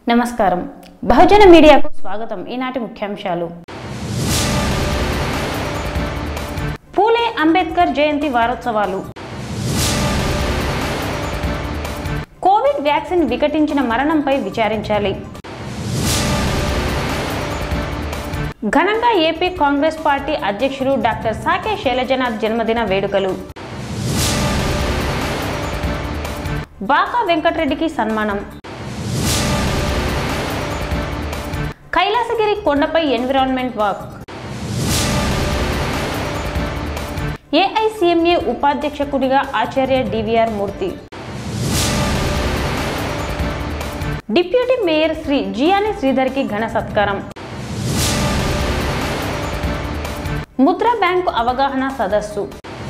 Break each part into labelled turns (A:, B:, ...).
A: నమస్కారం బహుజన మీడియాకు స్వాగతం ఈనాటి ముఖ్యాంశాలు పూలే అంబేద్కర్ జయంతి వారోత్సవాలు కోవిడ్ వ్యాక్సిన్ వికటించిన మరణంపై విచారించాలి ఘనంగా ఏపీ కాంగ్రెస్ పార్టీ అధ్యక్షులు డాక్టర్ సాకే శైలజనాథ్ జన్మదిన వేడుకలు బాకా వెంకటరెడ్డికి సన్మానం కైలాసగిరి కొండపై ఎన్విరాన్మెంట్ వాక్ ఏఐసిఎంఏ ఉపాధ్యక్షకుడిగా Acharya DVR Murthy deputy mayor Shri Jiyani శ్రీధర్కి ఘన సత్కారం ముద్రా బ్యాంకు అవగాహన సదస్సు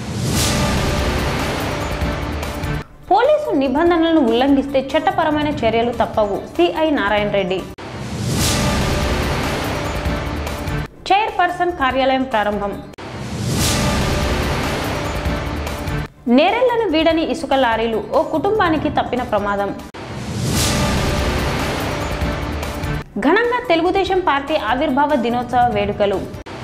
A: పోలీసు నిబంధనలను ఉల్లంఘిస్తే చట్టపరమైన చర్యలు తప్పవు సిఐ నారాయణ రెడ్డి చైర్పర్సన్ కార్యాలయం ప్రారంభం నేరెళ్లను వీడని ఇసుక లారీలు ఓ కుటుంబానికి తప్పిన ప్రమాదం ఘనంగా తెలుగుదేశం పార్టీ ఆవిర్భావ దినోత్సవ వేడుకలు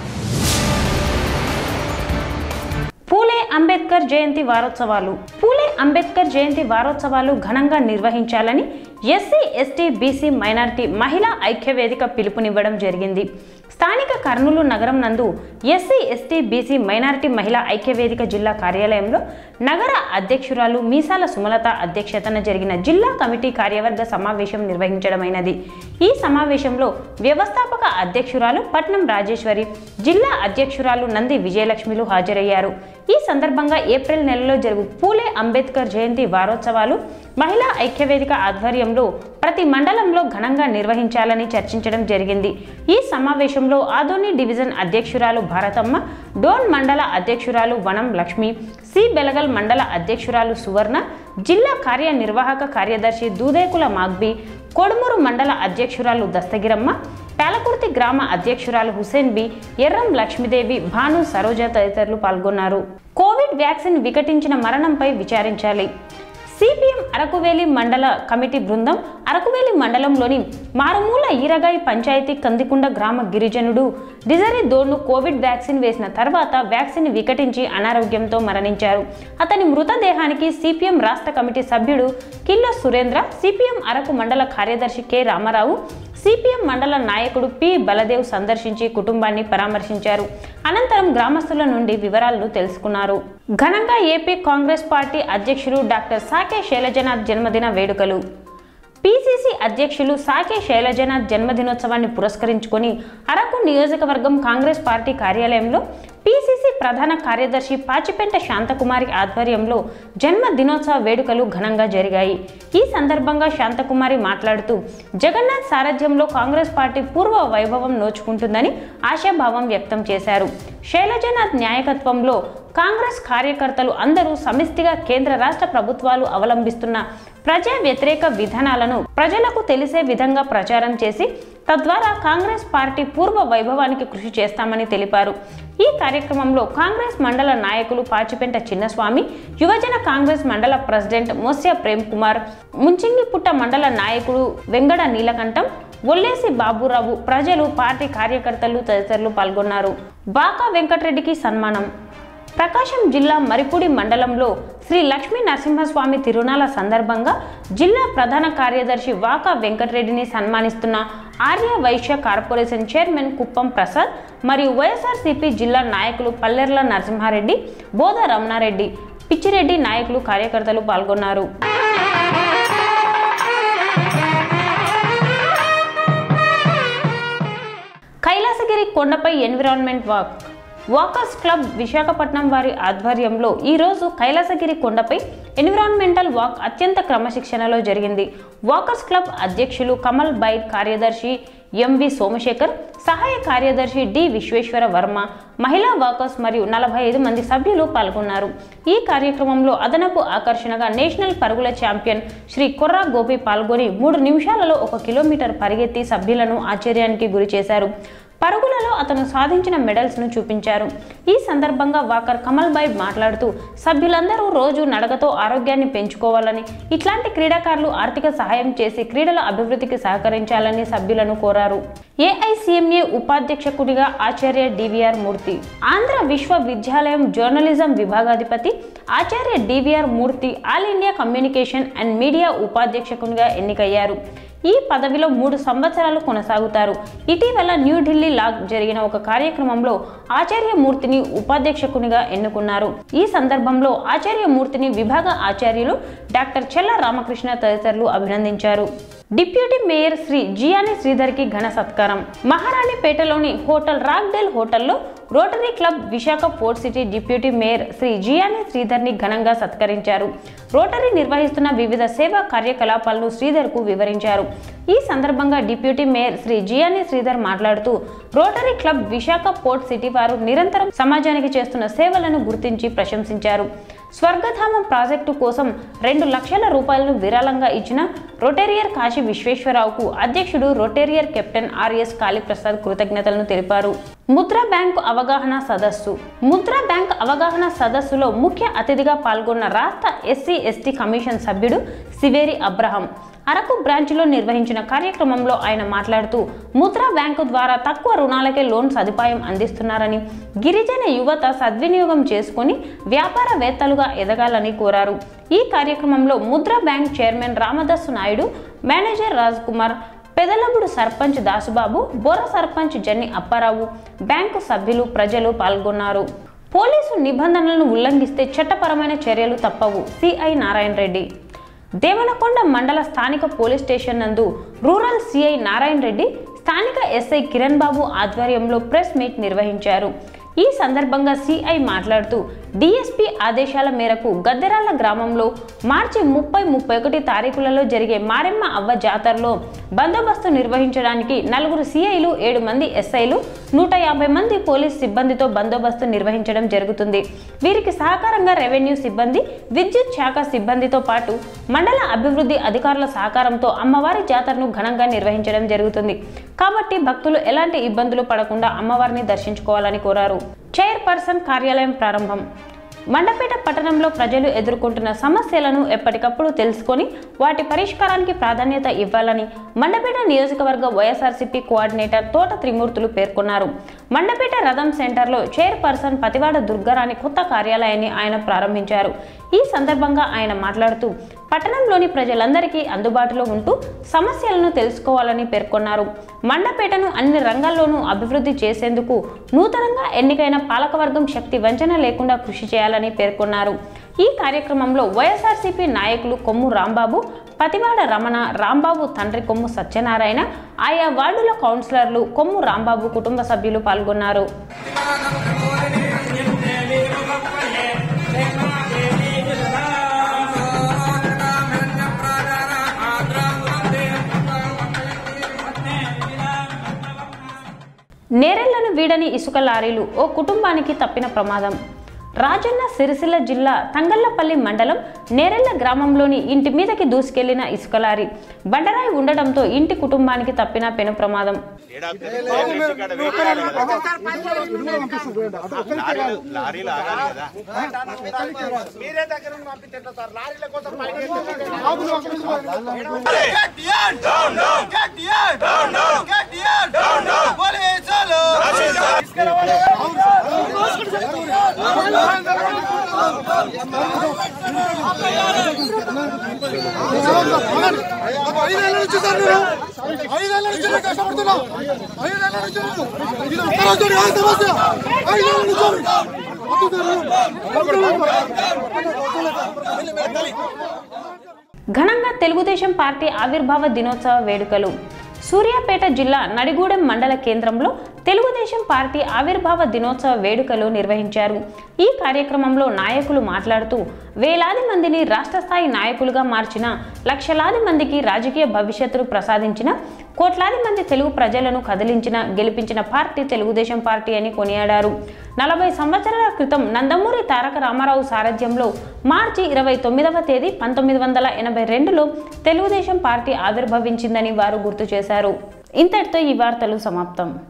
A: పూలే అంబేద్కర్ జయంతి వారోత్సవాలు పూలే అంబేద్కర్ జయంతి వారోత్సవాలు ఘనంగా నిర్వహించాలని ఎస్సీ ఎస్టీ బీసీ మైనారిటీ మహిళా ఐక్యవేదిక పిలుపునివ్వడం జరిగింది స్థానిక కర్నూలు నగరం నందు ఎస్సీ ఎస్టీ బీసీ మైనారిటీ మహిళా ఐక్యవేదిక జిల్లా కార్యాలయంలో నగర అధ్యక్షురాలు మీసాల సుమలత అధ్యక్షతన జరిగిన జిల్లా కమిటీ కార్యవర్గ సమావేశం నిర్వహించడమైనది ఈ సమావేశంలో వ్యవస్థాపక అధ్యక్షురాలు పట్నం రాజేశ్వరి జిల్లా అధ్యక్షురాలు నంది విజయలక్ష్మిలు హాజరయ్యారు ఈ సందర్భంగా ఏప్రిల్ నెలలో జరుగు పూలే అంబేద్కర్ జయంతి వారోత్సవాలు మహిళా ఐక్యవేదిక ఆధ్వర్యంలో ప్రతి మండలంలో ఘనంగా నిర్వహించాలని చర్చించడం జరిగింది ఈ సమావేశంలో ఆదోని డివిజన్ అధ్యక్షురాలు భారతమ్మ డోన్ మండల అధ్యక్షురాలు వనం లక్ష్మి సి బెలగల్ మండల అధ్యక్షురాలు సువర్ణ జిల్లా కార్యనిర్వాహక కార్యదర్శి దూదేకుల మాగ్బి కొడుమూరు మండల అధ్యక్షురాలు దస్తగిరమ్మ పాలకుర్తి గ్రామ అధ్యక్షురాలు హుసేన్ బి ఎర్రం లక్ష్మీదేవి భాను సరోజ తదితరులు పాల్గొన్నారు కోవిడ్ వ్యాక్సిన్ వికటించిన మరణంపై విచారించాలి సిపిఎం అరకువేలి మండల కమిటీ బృందం అరకువేలి మండలంలోని మారుమూల ఈరగాయి పంచాయతీ కందికుండ గ్రామ గిరిజనుడు డిజరీ దోడ్ను కోవిడ్ వ్యాక్సిన్ వేసిన తర్వాత వ్యాక్సిన్ వికటించి అనారోగ్యంతో మరణించారు అతని మృతదేహానికి సిపిఎం రాష్ట్ర కమిటీ సభ్యుడు కిల్లో సురేంద్ర సిపిఎం అరకు మండల కార్యదర్శి కె రామారావు సిపిఎం మండల నాయకుడు పి బలదేవ్ సందర్శించి కుటుంబాన్ని పరామర్శించారు అనంతరం గ్రామస్తుల నుండి వివరాలను తెలుసుకున్నారు ఘనంగా ఏపీ కాంగ్రెస్ పార్టీ అధ్యక్షులు డాక్టర్ సాకే శైలజనాథ్ జన్మదిన వేడుకలు పిసిసి అధ్యక్షులు సాకే శైలజనాథ్ జన్మదినోత్సవాన్ని పురస్కరించుకొని అరకు నియోజకవర్గం కాంగ్రెస్ పార్టీ కార్యాలయంలో పిసిసి ప్రధాన కార్యదర్శి పాచిపెంట శాంతకుమారి ఆధ్వర్యంలో జన్మదినోత్సవ వేడుకలు ఘనంగా జరిగాయి ఈ సందర్భంగా శాంతకుమారి మాట్లాడుతూ జగన్నాథ్ సారథ్యంలో కాంగ్రెస్ పార్టీ పూర్వ వైభవం నోచుకుంటుందని ఆశాభావం వ్యక్తం చేశారు శైలజనాథ్ నాయకత్వంలో కాంగ్రెస్ కార్యకర్తలు అందరూ సమిష్టిగా కేంద్ర రాష్ట్ర ప్రభుత్వాలు అవలంబిస్తున్న ప్రజా వ్యతిరేక విధానాలను ప్రజలకు తెలిసే విధంగా ప్రచారం చేసి తద్వారా కాంగ్రెస్ పార్టీ పూర్వ వైభవానికి కృషి చేస్తామని తెలిపారు ఈ కార్యక్రమంలో కాంగ్రెస్ మండల నాయకులు పాచిపెంట చిన్నస్వామి యువజన కాంగ్రెస్ మండల ప్రెసిడెంట్ మోస్య ప్రేమ్ కుమార్ ముంచింగిపుట్ట మండల నాయకుడు వెంగడ నీలకంఠం ఒల్లేసి బాబురావు ప్రజలు పార్టీ కార్యకర్తలు తదితరులు పాల్గొన్నారు బాకా వెంకటరెడ్డికి సన్మానం ప్రకాశం జిల్లా మరిపూడి మండలంలో శ్రీ లక్ష్మీ నరసింహస్వామి తిరునాల సందర్భంగా జిల్లా ప్రధాన కార్యదర్శి వాకా వెంకటరెడ్డిని సన్మానిస్తున్న ఆర్య వైశ్య కార్పొరేషన్ చైర్మన్ కుప్పం ప్రసాద్ మరియు వైఎస్ఆర్సీపీ జిల్లా నాయకులు పల్లెర్ల నరసింహారెడ్డి బోధ రమణారెడ్డి పిచ్చిరెడ్డి నాయకులు కార్యకర్తలు పాల్గొన్నారు కైలాసగిరి కొండపై environment walk walkers club Visakhapatnam వారి ఆధ్వర్యంలో ఈరోజు కైలాసగిరి కొండపై ఎన్విరాన్మెంటల్ వాక్ అత్యంత క్రమశిక్షణలో జరిగింది వాకర్స్ క్లబ్ అధ్యక్షులు కమల్ బైట్ కార్యదర్శి ఎంవి సోమశేఖర్ సహాయ కార్యదర్శి డి విశ్వేశ్వర వర్మ మహిళా వాకర్స్ మరియు నలభై ఐదు మంది సభ్యులు పాల్గొన్నారు ఈ కార్యక్రమంలో అదనపు ఆకర్షణగా నేషనల్ పరుగుల ఛాంపియన్ శ్రీ కొర్రా గోపి పాల్గొని మూడు నిమిషాలలో ఒక కిలోమీటర్ పరిగెత్తి సభ్యులను ఆశ్చర్యానికి గురి చేశారు పరుగులలో అతను సాధించిన మెడల్స్ ను చూపించారు ఈ సందర్భంగా వాకర్ కమల్ బాయ్ మాట్లాడుతూ సభ్యులందరూ రోజు నడకతో ఆరోగ్యాన్ని పెంచుకోవాలని ఇట్లాంటి క్రీడాకారులు ఆర్థిక సహాయం చేసి క్రీడల అభివృద్ధికి సహకరించాలని సభ్యులను కోరారు ఏఐసిఎంఏ ఉపాధ్యక్షకుడిగా ఆచార్య డివిఆర్ మూర్తి ఆంధ్ర విశ్వవిద్యాలయం జర్నలిజం విభాగాధిపతి Acharya DVR Murthy all India communication and media ఉపాధ్యక్షకునిగా ఎన్నికయ్యారు ఈ పదవిలో మూడు సంవత్సరాలు కొనసాగుతారు ఇటీవల న్యూఢిల్లీ లాగ్ జరిగిన ఒక కార్యక్రమంలో ఆచార్యమూర్తిని ఉపాధ్యక్షకునిగా ఎన్నుకున్నారు ఈ సందర్భంలో ఆచార్యమూర్తిని విభాగ ఆచార్యులు డాక్టర్ చెల్ల రామకృష్ణ తదితరులు అభినందించారు డిప్యూటీ మేయర్ శ్రీ జియాని శ్రీధర్కి ఘన సత్కారం మహారాణిపేటలోని హోటల్ రాక్డెల్ హోటల్లో Rotary club Visakha port city deputy mayor Shri Jiyani శ్రీధర్ని ఘనంగా సత్కరించారు రోటరీ నిర్వహిస్తున్న వివిధ సేవా కార్యకలాపాలను శ్రీధర్కు వివరించారు ఈ సందర్భంగా డిప్యూటీ మేయర్ శ్రీ జియాని శ్రీధర్ మాట్లాడుతూ Rotary club Visakha port city వారు నిరంతరం సమాజానికి చేస్తున్న సేవలను గుర్తించి ప్రశంసించారు స్వర్గధామం ప్రాజెక్టు కోసం రెండు లక్షల రూపాయలను విరాళంగా ఇచ్చిన రొటేరియర్ కాశీ విశ్వేశ్వరరావుకు అధ్యక్షుడు రొటేరియర్ కెప్టెన్ ఆర్ఎస్ కాళీప్రసాద్ కృతజ్ఞతలను తెలిపారు ముద్రా బ్యాంకు అవగాహన సదస్సు ముద్రా బ్యాంక్ అవగాహన సదస్సులో ముఖ్య అతిథిగా పాల్గొన్న రాష్ట్ర ఎస్సీ ఎస్టీ కమిషన్ సభ్యుడు సివేరి అబ్రహం అరకు బ్రాంచ్లో నిర్వహించిన కార్యక్రమంలో ఆయన మాట్లాడుతూ ముద్రా బ్యాంకు ద్వారా తక్కువ రుణాలకే లోన్ సదుపాయం అందిస్తున్నారని గిరిజన యువత సద్వినియోగం చేసుకుని వ్యాపారవేత్తలుగా ఎదగాలని కోరారు ఈ కార్యక్రమంలో Mudra bank chairman Ramadasu Naidu manager Raj Kumar Pedalabudu sarpanch Dasubabu Bora sarpanch జన్ని Apparao bank సభ్యులు ప్రజలు పాల్గొన్నారు పోలీసు నిబంధనలను ఉల్లంఘిస్తే చట్టపరమైన చర్యలు తప్పవు సిఐ నారాయణ రెడ్డి దేవనకొండ మండల స్థానిక పోలీస్ స్టేషన్ నందు రూరల్ సిఐ నారాయణ రెడ్డి స్థానిక ఎస్ఐ కిరణ్ బాబు ఆధ్వర్యంలో ప్రెస్ మీట్ నిర్వహించారు ఈ సందర్భంగా సిఐ మాట్లాడుతూ డిఎస్పీ ఆదేశాల మేరకు గద్దెరాల గ్రామంలో మార్చి ముప్పై ముప్పై ఒకటి తారీఖులలో జరిగే మారెమ్మ అవ్వ జాతరలో బందోబస్తు నిర్వహించడానికి నలుగురు సిఐలు ఏడు మంది ఎస్ఐలు నూట యాభై మంది పోలీస్ సిబ్బందితో బందోబస్తు నిర్వహించడం జరుగుతుంది వీరికి సహకారంగా రెవెన్యూ సిబ్బంది విద్యుత్ శాఖ సిబ్బందితో పాటు మండల అభివృద్ధి అధికారుల సహకారంతో అమ్మవారి జాతరను ఘనంగా నిర్వహించడం జరుగుతుంది కాబట్టి భక్తులు ఎలాంటి ఇబ్బందులు పడకుండా అమ్మవారిని దర్శించుకోవాలని కోరారు చైర్పర్సన్ కార్యాలయం ప్రారంభం మండపేట పట్టణంలో ప్రజలు ఎదుర్కొంటున్న సమస్యలను ఎప్పటికప్పుడు తెలుసుకొని వాటి పరిష్కారానికి ప్రాధాన్యత ఇవ్వాలని మండపేట నియోజకవర్గ వైఎస్ఆర్సీపీ కోఆర్డినేటర్ తోట త్రిమూర్తులు పేర్కొన్నారు మండపేట రథం సెంటర్లో చైర్పర్సన్ పతివాడ దుర్గారాణి కొత్త కార్యాలయాన్ని ఆయన ప్రారంభించారు ఈ సందర్భంగా ఆయన మాట్లాడుతూ పట్టణంలోని ప్రజలందరికీ అందుబాటులో ఉంటూ సమస్యలను తెలుసుకోవాలని పేర్కొన్నారు మండపేటను అన్ని రంగాల్లోనూ అభివృద్ధి చేసేందుకు నూతనంగా ఎన్నికైన పాలకవర్గం శక్తి వంచన లేకుండా కృషి చేయాలని పేర్కొన్నారు ఈ కార్యక్రమంలో వైఎస్ఆర్సీపీ నాయకులు కొమ్ము రాంబాబు పతివాడ రమణ రాంబాబు తండ్రి కొమ్ము సత్యనారాయణ ఆయా వార్డుల కౌన్సిలర్లు కొమ్ము రాంబాబు కుటుంబ సభ్యులు పాల్గొన్నారు నేరెళ్లను వీడని ఇసుక లారీలు ఓ కుటుంబానికి తప్పిన ప్రమాదం రాజన్న సిరిసిల్ల జిల్లా తంగళ్లపల్లి మండలం నేరెళ్ల గ్రామంలోని ఇంటి మీదకి దూసుకెళ్లిన ఇసుక లారీ బండరాయి ఉండడంతో ఇంటి కుటుంబానికి తప్పిన పెను ప్రమాదం
B: లారీలు ఆగాలి కదా
C: మీరే దగ్గర నుండి పంపితే ఎట్లా సార్ లారీల కోసం బయట గట్టియాన్ డౌన్ డౌన్ గట్టియాన్ డౌన్ డౌన్ గట్టియాన్ డౌన్ డౌన్ పోలీసులు
D: ఐదేళ్ల నుంచి సార్ నేను ఐదేళ్ల నుంచి నేను కష్టపడుతున్నా ఐదేళ్ల నుంచి నేను ఇది ఒక్క రోజు కాదు సమస్య ఐదేళ్ల నుంచి వద్దు సార్.
A: ఘనంగా తెలుగుదేశం పార్టీ ఆవిర్భావ దినోత్సవ వేడుకలు సూర్యాపేట జిల్లా నడిగూడెం మండల కేంద్రంలో తెలుగుదేశం పార్టీ ఆవిర్భావ దినోత్సవ వేడుకలు నిర్వహించారు ఈ కార్యక్రమంలో నాయకులు మాట్లాడుతూ వేలాది మందిని రాష్ట్ర స్థాయి నాయకులుగా మార్చిన లక్షలాది మందికి రాజకీయ భవిష్యత్తును ప్రసాదించిన కోట్లాది మంది తెలుగు ప్రజలను కదిలించిన గెలిపించిన పార్టీ తెలుగుదేశం పార్టీ అని కొనియాడారు నలభై సంవత్సరాల క్రితం నందమూరి తారక రామారావు సారథ్యంలో మార్చి ఇరవై తొమ్మిదవ తేదీ పంతొమ్మిది వందల ఎనభై రెండులో తెలుగుదేశం పార్టీ ఆవిర్భవించిందని వారు గుర్తు చేశారు ఇంతటితో ఈ వార్తలు సమాప్తం